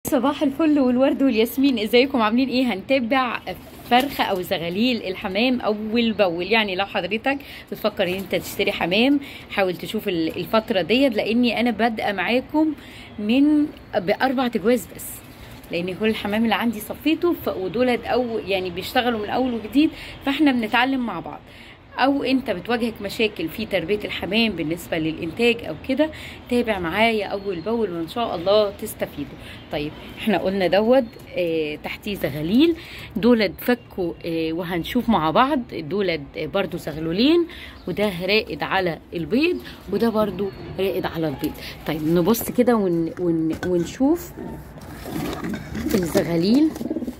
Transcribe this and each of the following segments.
صباح الفل والورد والياسمين ازيكم عاملين ايه هنتابع فرخه او زغاليل الحمام اول باول يعني لو حضرتك بتفكر ان انت تشتري حمام حاول تشوف ال- الفتره ديت لاني انا بادئه معاكم من باربع تجواز بس لان كل الحمام اللي عندي صفيته ف- ودولت او يعني بيشتغلوا من اول وجديد فاحنا بنتعلم مع بعض او انت بتواجهك مشاكل في تربيه الحمام بالنسبه للانتاج او كده تابع معايا اول باول وان شاء الله تستفيدوا طيب احنا قلنا دوت اه تحتيه زغاليل دولت فكوا اه وهنشوف مع بعض دولت اه برضو زغلولين وده رائد على البيض وده برضو رائد على البيض طيب نبص كده ون ون ونشوف الزغاليل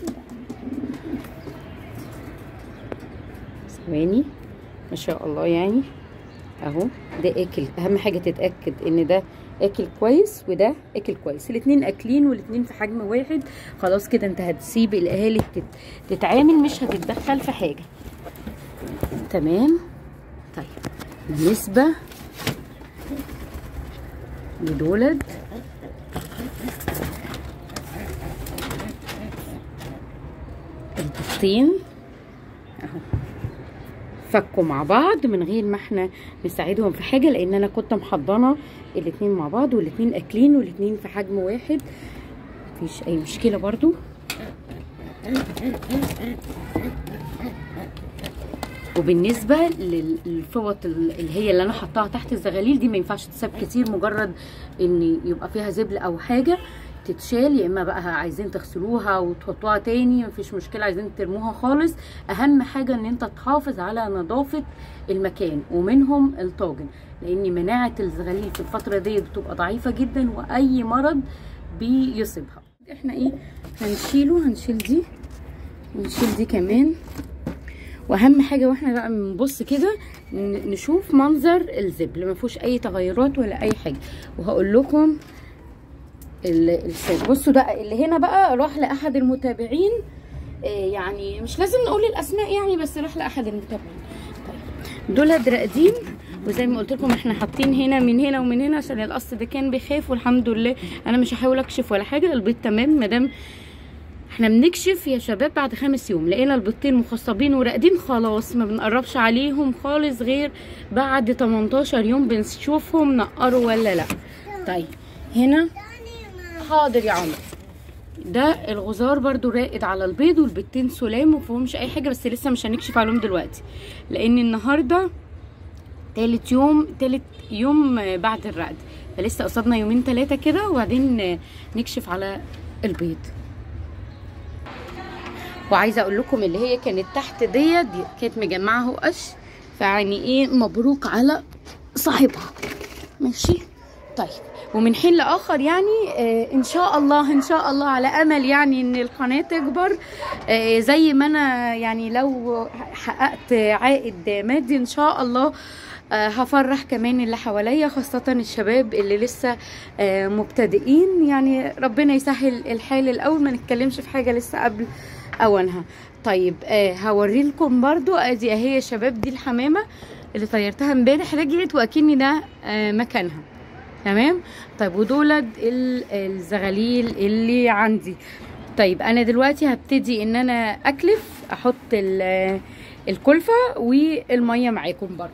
ثواني ما شاء الله يعني اهو ده اكل اهم حاجه تتاكد ان ده اكل كويس وده اكل كويس الاتنين اكلين والاتنين في حجم واحد خلاص كده انت هتسيب الاهالي تت... تتعامل مش هتتدخل في حاجه تمام طيب بالنسبه لدولد البطين اهو فكوا مع بعض من غير ما احنا نساعدهم في حاجه لان انا كنت محضنه الاتنين مع بعض والاتنين اكلين والاتنين في حجم واحد مفيش اي مشكله برضو وبالنسبه لل- للفوط اللي هي اللي انا حطاها تحت الزغاليل دي ما ينفعش تساب كتير مجرد ان يبقى فيها زبل او حاجه تتشال يا اما بقى عايزين تغسلوها وتحطوها تاني مفيش مشكله عايزين ترموها خالص اهم حاجه ان انت تحافظ على نظافه المكان ومنهم الطاجن لان مناعه الزغاليل في الفتره دي بتبقى ضعيفه جدا واي مرض بيصيبها احنا ايه هنشيله هنشيل دي ونشيل دي كمان واهم حاجه واحنا بقى بنبص كده ن- نشوف منظر الزبل ما فيهوش اي تغيرات ولا اي حاجه وهقول لكم ال- السر بصوا ده اللي هنا بقى راح لاحد المتابعين آه، يعني مش لازم نقول الاسماء يعني بس راح لاحد المتابعين طيب دول راقدين وزي ما قلت لكم احنا حاطين هنا من هنا ومن هنا عشان القص ده كان بيخاف والحمد لله انا مش هحاول اكشف ولا حاجه البيض تمام مادام احنا بنكشف يا شباب بعد خمس يوم لقينا البيضتين مخصبين وراقدين خلاص ما بنقربش عليهم خالص غير بعد 18 يوم بنشوفهم نقروا ولا لا طيب هنا حاضر يا عمر ده الغزار برضو راقد على البيض والبيضتين سلام ومفيهمش اي حاجه بس لسه مش هنكشف عليهم دلوقتي لان النهارده تالت يوم تالت يوم بعد الرقد فلسه قصادنا يومين تلاتة كده وبعدين نكشف على البيض وعايزه اقول لكم اللي هي كانت تحت ديت دي كانت مجمعه اهو قش فيعني ايه مبروك على صاحبها ماشي طيب ومن حين لاخر يعني آه ان شاء الله ان شاء الله على امل يعني ان القناه تكبر آه زي ما انا يعني لو حققت عائد مادي ان شاء الله آه هفرح كمان اللي حواليا خاصة الشباب اللي لسه آه مبتدئين يعني ربنا يسهل الحال الأول ما نتكلمش في حاجة لسه قبل أوانها طيب آه هوري لكم برضو ادي اهي يا شباب دي الحمامة اللي طيرتها امبارح رجعت واكني ده آه مكانها تمام طيب ودولت ال- الزغاليل اللي عندي طيب انا دلوقتي هبتدي ان انا اكلف احط ال- الكلفة والمية معاكم برضو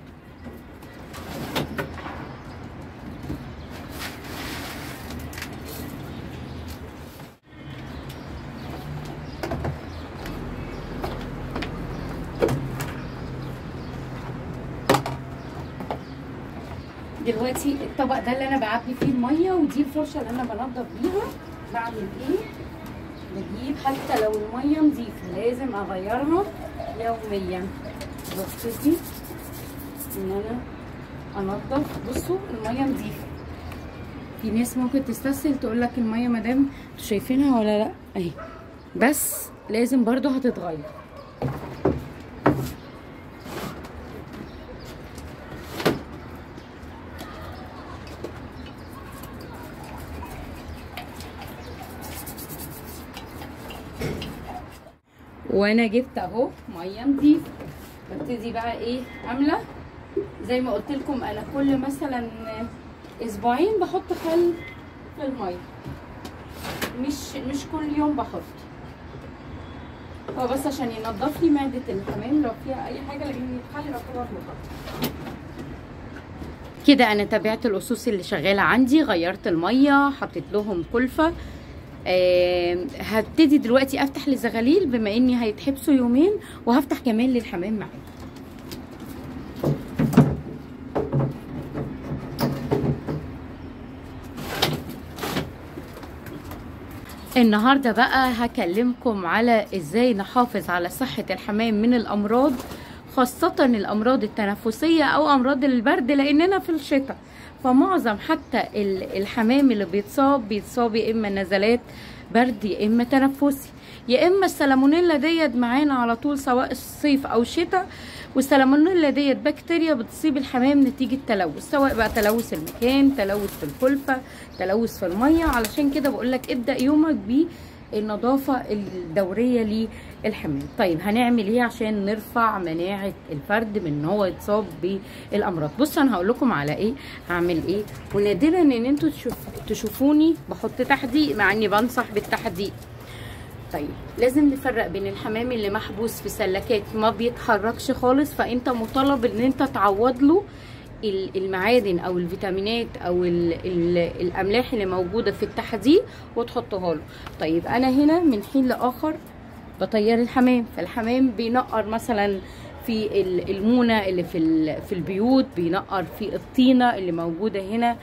دلوقتي الطبق ده اللي انا بعبي فيه الميه ودي الفرشه اللي انا بنضف بيها بعمل ايه بجيب حتى لو الميه نظيفه لازم اغيرها يوميا ببتدي ان انا انضف بصوا الميه نظيفه في ناس ممكن تستسهل تقول لك الميه مدام انتوا شايفينها ولا لا اهي بس لازم برضو هتتغير وانا جبت اهو ميه نضيفه ببتدي بقى ايه عامله زي ما قلت لكم انا كل مثلا اسبوعين بحط خل في الميه مش مش كل يوم بحط هو بس عشان ينضف لي معده الحمام لو فيها اي حاجه لان الحل يعتبر مغطى كده انا تابعت الاسس اللي شغاله عندي غيرت الميه حطيت لهم كلفه آه هبتدي دلوقتي افتح للزغاليل بما اني هيتحبسوا يومين وهفتح كمان للحمام معايا النهارده بقى هكلمكم على ازاي نحافظ على صحة الحمام من الامراض خاصة الامراض التنفسية او امراض البرد لاننا في الشتاء فمعظم حتى الحمام اللي بيتصاب بيتصاب يا اما نزلات برد يا اما تنفسي يا اما السالمونيلا ديت معانا على طول سواء الصيف او الشتاء والسالمونيلا ديت بكتيريا بتصيب الحمام نتيجه تلوث سواء بقى تلوث المكان تلوث في الكلفه تلوث في الميه علشان كده بقول لك ابدا يومك بالنظافه الدوريه للحمام طيب هنعمل ايه عشان نرفع مناعه الفرد من ان هو يتصاب بالامراض بص انا هقول لكم على ايه هعمل ايه ونادرا ان انتوا تشوف تشوفوني بحط تحديق مع اني بنصح بالتحديق طيب لازم نفرق بين الحمام اللي محبوس في سلكات ما بيتحركش خالص فانت مطالب ان انت تعوض له المعادن او الفيتامينات او ال ال الاملاح اللي موجوده في التحديق وتحطها له طيب انا هنا من حين لاخر بطير الحمام فالحمام بينقر مثلا في المونه اللي في في البيوت بينقر في الطينه اللي موجوده هنا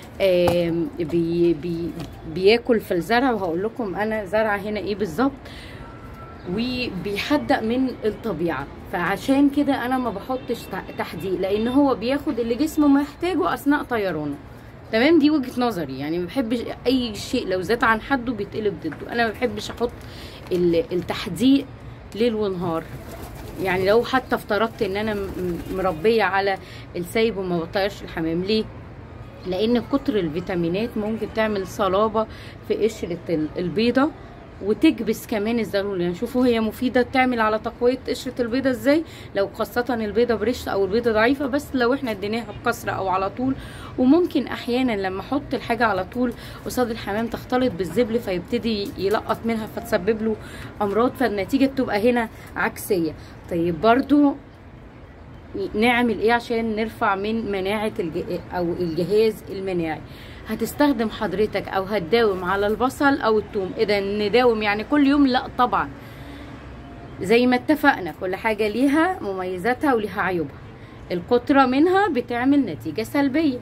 بي بي بياكل في الزرع وهقول لكم انا زرعه هنا ايه بالظبط وبيحدق من الطبيعه فعشان كده انا ما بحطش تحديق لان هو بياخد اللي جسمه محتاجه اثناء طيرانه تمام دي وجهه نظري يعني ما بحبش اي شيء لو زاد عن حده بيتقلب ضده انا ما بحبش احط التحديق ليل ونهار يعني لو حتى افترضت ان انا مربيه على السايب وما بطيرش الحمام ليه لان كتر الفيتامينات ممكن تعمل صلابه في قشره البيضه وتكبس كمان الزغلول يعني شوفوا هي مفيده تعمل على تقويه قشره البيضه ازاي لو خاصه البيضه بريش او البيضه ضعيفه بس لو احنا اديناها بكثره او على طول وممكن احيانا لما احط الحاجه على طول قصاد الحمام تختلط بالزبل فيبتدي يلقط منها فتسبب له امراض فالنتيجه بتبقى هنا عكسيه طيب برضو نعمل ايه عشان نرفع من مناعه الج... او الجهاز المناعي هتستخدم حضرتك او هتداوم على البصل او الثوم اذا نداوم يعني كل يوم لا طبعا زي ما اتفقنا كل حاجه ليها مميزاتها وليها عيوبها الكتره منها بتعمل نتيجه سلبيه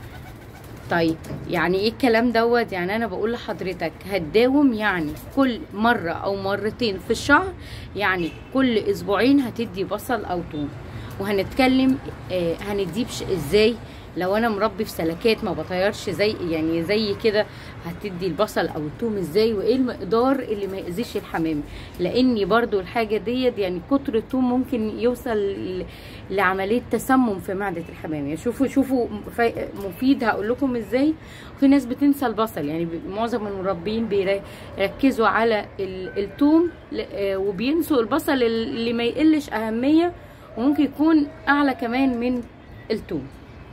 طيب يعني ايه الكلام دوت يعني انا بقول لحضرتك هتداوم يعني كل مره او مرتين في الشهر يعني كل اسبوعين هتدي بصل او ثوم وهنتكلم آه هنديه ازاي لو انا مربي في سلكات ما بطيرش زي يعني زي كده هتدي البصل او الثوم ازاي وايه المقدار اللي ما يأذيش الحمام لاني برضو الحاجه ديت يعني كتر الثوم ممكن يوصل لعمليه تسمم في معده الحمام يعني شوفوا شوفوا مفيد هقول لكم ازاي في ناس بتنسى البصل يعني معظم المربين بيركزوا على الثوم وبينسوا البصل اللي ما يقلش اهميه وممكن يكون اعلى كمان من الثوم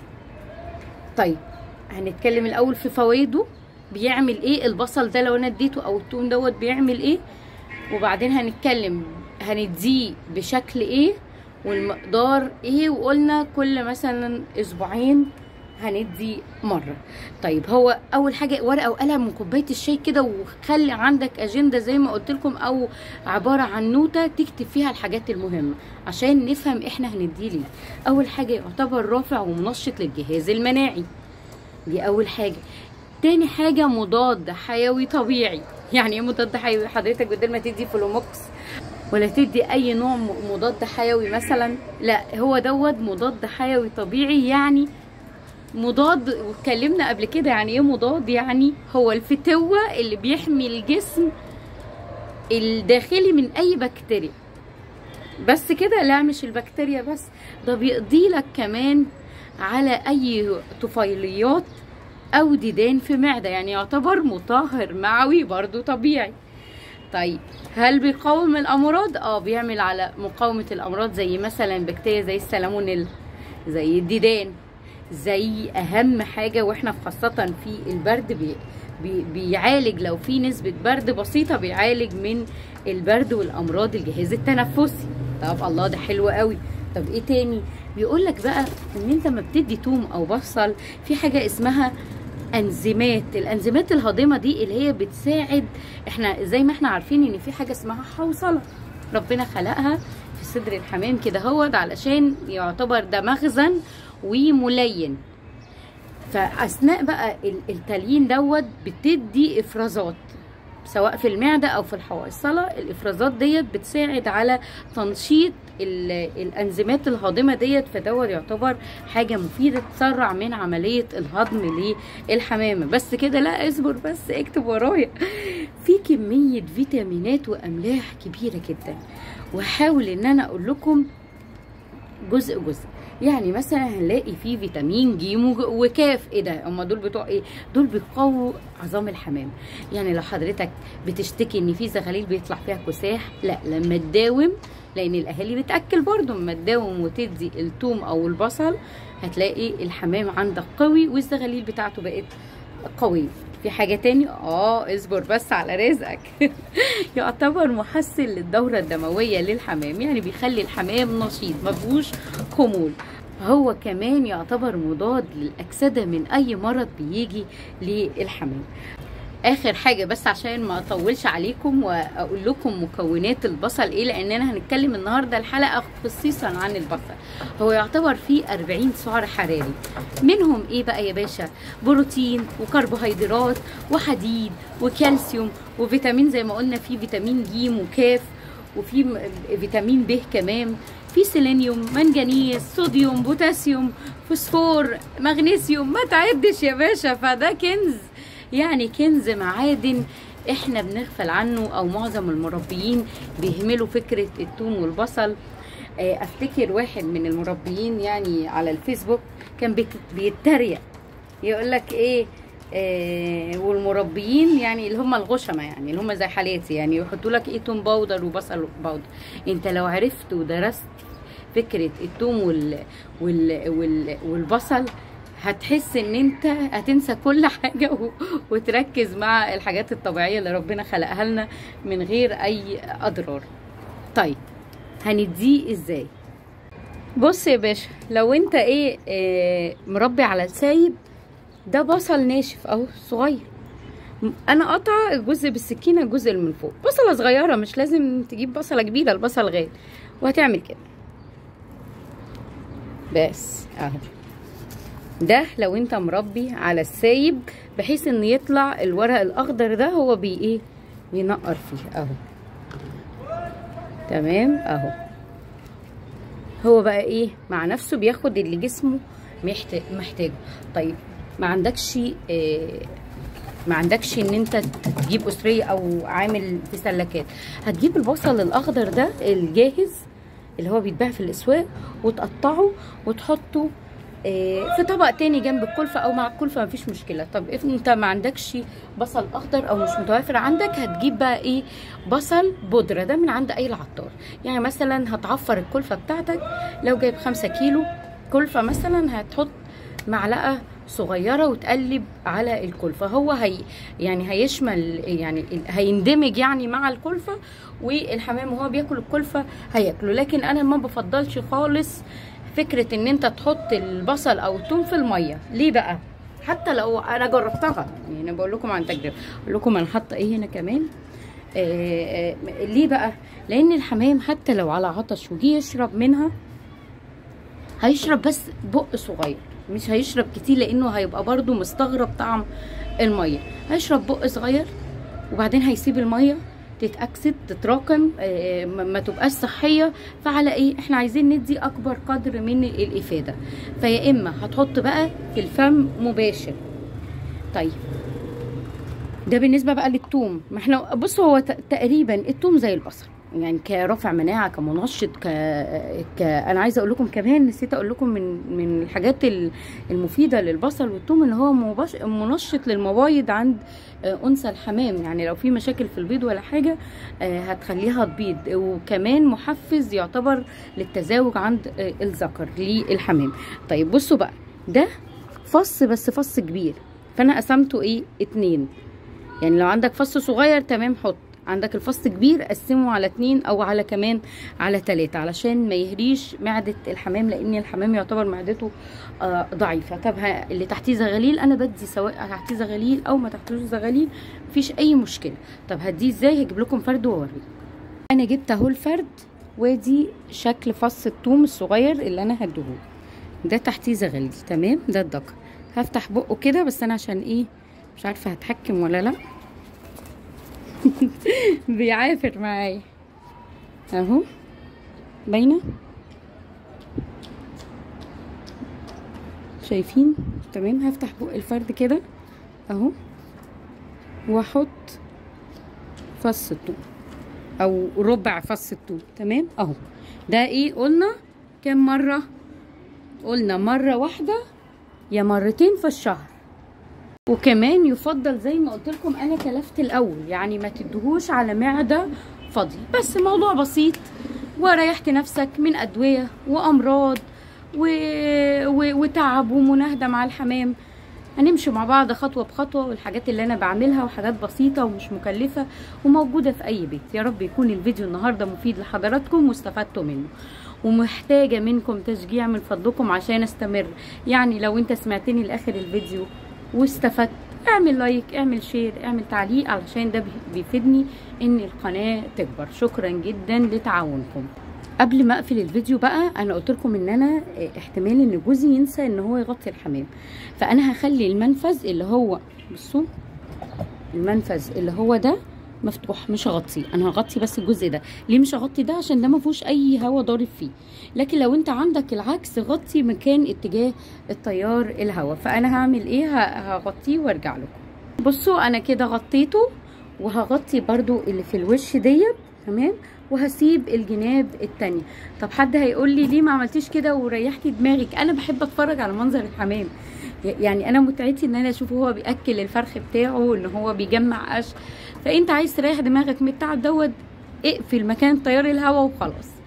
طيب هنتكلم الاول في فوائده بيعمل ايه البصل ده لو انا اديته او الثوم دوت بيعمل ايه وبعدين هنتكلم هنديه بشكل ايه والمقدار ايه وقلنا كل مثلا اسبوعين هندي مره طيب هو اول حاجه ورقه وقلم وكوبايه الشاي كده وخلي عندك اجنده زي ما قلت لكم او عباره عن نوته تكتب فيها الحاجات المهمه عشان نفهم احنا هنديه ليه اول حاجه يعتبر رافع ومنشط للجهاز المناعي دي اول حاجه تاني حاجه مضاد حيوي طبيعي يعني ايه مضاد حيوي حضرتك بدل ما تدي فلوموكس ولا تدي اي نوع مضاد حيوي مثلا لا هو دوت مضاد حيوي طبيعي يعني مضاد واتكلمنا قبل كده يعني ايه مضاد يعني هو الفتوة اللي بيحمي الجسم الداخلي من اي بكتيريا بس كده لا مش البكتيريا بس ده بيقضي لك كمان على اي طفيليات او ديدان في معدة يعني يعتبر مطهر معوي برضو طبيعي طيب هل بيقاوم الامراض اه بيعمل على مقاومة الامراض زي مثلا بكتيريا زي السالمونيلا زي الديدان زي اهم حاجه واحنا خاصه في البرد بي بي بيعالج لو في نسبه برد بسيطه بيعالج من البرد والامراض الجهاز التنفسي طب الله ده حلو قوي طب ايه تاني بيقول لك بقى ان انت ما بتدي توم او بصل في حاجه اسمها انزيمات الانزيمات الهاضمه دي اللي هي بتساعد احنا زي ما احنا عارفين ان في حاجه اسمها حوصله ربنا خلقها في صدر الحمام كده هو علشان يعتبر ده مخزن وملين فاثناء بقى ال- التليين دوت بتدي افرازات سواء في المعده او في الحويصله الافرازات ديت بتساعد على تنشيط ال- الانزيمات الهاضمه ديت فدوت يعتبر حاجه مفيده تسرع من عمليه الهضم للحمامه بس كده لا اصبر بس اكتب ورايا في كميه فيتامينات واملاح كبيره جدا وهحاول ان انا اقول لكم جزء جزء يعني مثلا هنلاقي فيه فيتامين ج وج- وكاف ايه ده هم دول بتوع ايه دول بيقووا عظام الحمام يعني لو حضرتك بتشتكي ان في زغاليل بيطلع فيها كساح لا لما تداوم لان الاهالي بتاكل برضو لما تداوم وتدي الثوم او البصل هتلاقي الحمام عندك قوي والزغاليل بتاعته بقت قويه في حاجة تاني اه اصبر بس على رزقك يعتبر محسن للدورة الدموية للحمام يعني بيخلي الحمام نشيط مفيهوش خمول هو كمان يعتبر مضاد للأكسدة من أي مرض بيجي للحمام اخر حاجه بس عشان ما اطولش عليكم واقول لكم مكونات البصل ايه لاننا هنتكلم النهارده الحلقه خصيصا عن البصل هو يعتبر فيه 40 سعر حراري منهم ايه بقى يا باشا بروتين وكربوهيدرات وحديد وكالسيوم وفيتامين زي ما قلنا فيه فيتامين ج وكاف وفي م- فيتامين ب كمان في سيلينيوم منجنيز صوديوم بوتاسيوم فوسفور مغنيسيوم ما تعدش يا باشا فده كنز يعني كنز معادن احنا بنغفل عنه او معظم المربيين بيهملوا فكرة الثوم والبصل آه، افتكر واحد من المربيين يعني على الفيسبوك كان بيت- بيتريق يقول لك ايه آه والمربيين يعني اللي هم الغشمه يعني اللي هم زي حالاتي يعني يحطوا لك ايه توم باودر وبصل باودر انت لو عرفت ودرست فكره التوم وال وال وال والبصل هتحس ان انت هتنسى كل حاجه و... وتركز مع الحاجات الطبيعيه اللي ربنا خلقها لنا من غير اي اضرار طيب هنديه ازاي بص يا باشا لو انت ايه آه مربي على السايب ده بصل ناشف اهو صغير م- انا قطع الجزء بالسكينه الجزء اللي من فوق بصله صغيره مش لازم تجيب بصله كبيره البصل غالي وهتعمل كده بس اهو ده لو انت مربي على السايب بحيث ان يطلع الورق الاخضر ده هو بي ايه بينقر فيه اهو تمام اهو هو بقى ايه مع نفسه بياخد اللي جسمه محتاج محتاجه طيب ما عندكش آه ما عندكش ان انت تجيب اسريه او عامل في سلكات هتجيب البصل الاخضر ده الجاهز اللي هو بيتباع في الاسواق وتقطعه وتحطه آه، في طبق تاني جنب الكلفة او مع الكلفة مفيش مشكلة طب if انت ما عندكش بصل اخضر او مش متوفر عندك هتجيب بقى ايه بصل بودرة ده من عند اي العطار يعني مثلا هتعفر الكلفة بتاعتك لو جايب خمسة كيلو كلفة مثلا هتحط معلقة صغيرة وتقلب على الكلفة هو هي يعني هيشمل يعني هيندمج يعني مع الكلفة والحمام وهو بياكل الكلفة هياكله لكن انا ما بفضلش خالص فكرة ان انت تحط البصل او الثوم في المية ليه بقى حتى لو انا جربتها يعني انا بقول لكم عن تجربة اقول لكم انا حاطه ايه هنا كمان آه آه ليه بقى لان الحمام حتى لو على عطش وجي يشرب منها هيشرب بس بق صغير مش هيشرب كتير لانه هيبقى برضو مستغرب طعم الميه هيشرب بق صغير وبعدين هيسيب الميه تتاكسد تتراكم آه، ما ما تبقاش صحيه فعلى ايه احنا عايزين ندي اكبر قدر من الافاده فيا اما هتحط بقى في الفم مباشر طيب ده بالنسبه بقى للثوم ما احنا بص هو ت- تقريبا الثوم زي البصل يعني كرفع مناعه كمنشط ك... ك انا عايزه اقول لكم كمان نسيت اقول لكم من من الحاجات ال- المفيده للبصل والثوم ان هو مباش... منشط للمبايض عند آه، انثى الحمام يعني لو في مشاكل في البيض ولا حاجه آه، هتخليها تبيض وكمان محفز يعتبر للتزاوج عند آه، الذكر للحمام طيب بصوا بقى ده فص بس فص كبير فانا قسمته ايه اتنين يعني لو عندك فص صغير تمام حط عندك الفص كبير قسمه على اتنين او على كمان على تلاتة علشان ما يهريش معدة الحمام لان الحمام يعتبر معدته آه ضعيفة طب ها- اللي تحتيه زغاليل انا بدي سواء تحتيه زغاليل او ما تحتوش زغاليل مفيش اي مشكلة طب هديه ازاي هجيب لكم فرد واوريكم انا جبت اهو الفرد وادي شكل فص الثوم الصغير اللي انا هديهوله ده تحتيه زغاليل تمام ده الدكر هفتح بقه كده بس انا عشان ايه مش عارفه هتحكم ولا لا بيعافر معايا اهو باينه شايفين تمام هفتح بق الفرد كده اهو واحط فص الثوم او ربع فص الثوم تمام اهو ده ايه قلنا كام مره قلنا مره واحده يا مرتين في الشهر وكمان يفضل زي ما قلت لكم انا كلفت الاول يعني ما تدهوش على معده فاضيه بس موضوع بسيط وريحت نفسك من ادويه وامراض و... و... وتعب ومناهده مع الحمام هنمشي مع بعض خطوه بخطوه والحاجات اللي انا بعملها وحاجات بسيطه ومش مكلفه وموجوده في اي بيت يا رب يكون الفيديو النهارده مفيد لحضراتكم واستفدتوا منه ومحتاجه منكم تشجيع من فضلكم عشان استمر يعني لو انت سمعتني لاخر الفيديو واستفدت اعمل لايك اعمل شير اعمل تعليق علشان ده بيفيدني ان القناه تكبر شكرا جدا لتعاونكم قبل ما اقفل الفيديو بقى انا قلت لكم ان انا احتمال ان جوزي ينسى ان هو يغطي الحمام فانا هخلي المنفذ اللي هو بصوا المنفذ اللي هو ده مفتوح مش هغطيه انا هغطي بس الجزء ده ليه مش هغطي ده عشان ده ما فيهوش اي هواء ضارب فيه لكن لو انت عندك العكس غطي مكان اتجاه التيار الهواء فانا هعمل ايه هغطيه وارجع لكم بصوا انا كده غطيته وهغطي برضو اللي في الوش ديت تمام وهسيب الجناب التانية طب حد هيقول لي ليه ما عملتيش كده وريحتي دماغك انا بحب اتفرج على منظر الحمام يعني انا متعتي ان انا اشوفه هو بياكل الفرخ بتاعه ان هو بيجمع قش فانت عايز تريح دماغك من التعب دوت اقفل مكان تيار الهواء وخلاص